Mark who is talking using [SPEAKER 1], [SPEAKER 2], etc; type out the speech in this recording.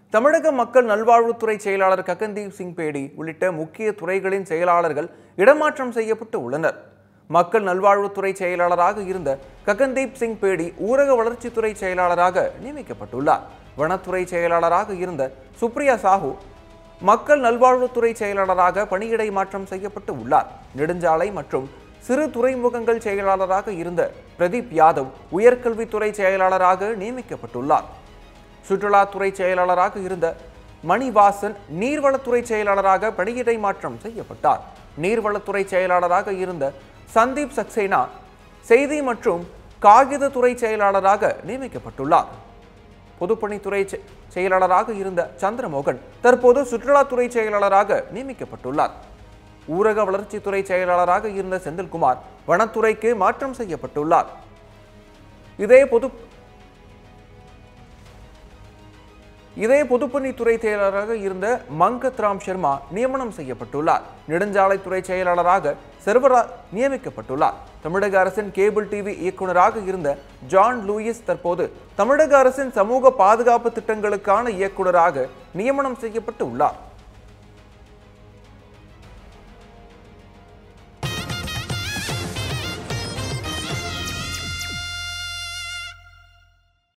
[SPEAKER 1] தமிழக மக்கள் நல்வாழ்வுத்துறை செயலாளர் ககன்தீப் சிங் பேடி உள்ளிட்ட முக்கிய துறைகளின் செயலாளர்கள் இடமாற்றம் செய்யப்பட்டு உள்ளனர் மக்கள் நல்வாழ்வுத்துறை செயலாளராக இருந்த ககன்தீப் சிங் பேடி ஊரக வளர்ச்சித்துறை செயலாளராக நியமிக்கப்பட்டுள்ளார் வனத்துறை செயலாளராக இருந்த சுப்ரியா சாஹூ மக்கள் நல்வாழ்வுத்துறை செயலாளராக பணியிடை மாற்றம் செய்யப்பட்டு உள்ளார் நெடுஞ்சாலை மற்றும் சிறு துறைமுகங்கள் செயலாளராக இருந்த பிரதீப் யாதவ் உயர்கல்வித்துறை செயலாளராக நியமிக்கப்பட்டுள்ளார் சுற்றுலாத்துறை செயலாளராக இருந்த மணிவாசன் நீர்வளத்துறை செயலாளராக பணியிடை மாற்றம் செய்யப்பட்டார் நீர்வளத்துறை செயலாளராக இருந்த சந்தீப் சக்சேனா செய்தி மற்றும் காகிதத்துறை செயலாளராக நியமிக்கப்பட்டுள்ளார் பொதுப்பணித்துறை செ- செயலாளராக இருந்த சந்திரமோகன் தற்போது சுற்றுலாத்துறை செயலாளராக நியமிக்கப்பட்டுள்ளார் ஊரக வளர்ச்சித்துறை செயலாளராக இருந்த செந்தில்குமார் வனத்துறைக்கு மாற்றம் செய்யப்பட்டுள்ளார் இதே பொது இதே பொதுப்பணித்துறை செயலாளராக இருந்த மங்கத் ராம் சர்மா நியமனம் செய்யப்பட்டுள்ளார் நெடுஞ்சாலைத்துறை செயலாளராக செர்வரா நியமிக்கப்பட்டுள்ளார் தமிழக அரசின் கேபிள் டிவி இயக்குனராக இருந்த ஜான் லூயிஸ் தற்போது தமிழக அரசின் சமூக பாதுகாப்பு திட்டங்களுக்கான இயக்குனராக நியமனம் செய்யப்பட்டு உள்ளார்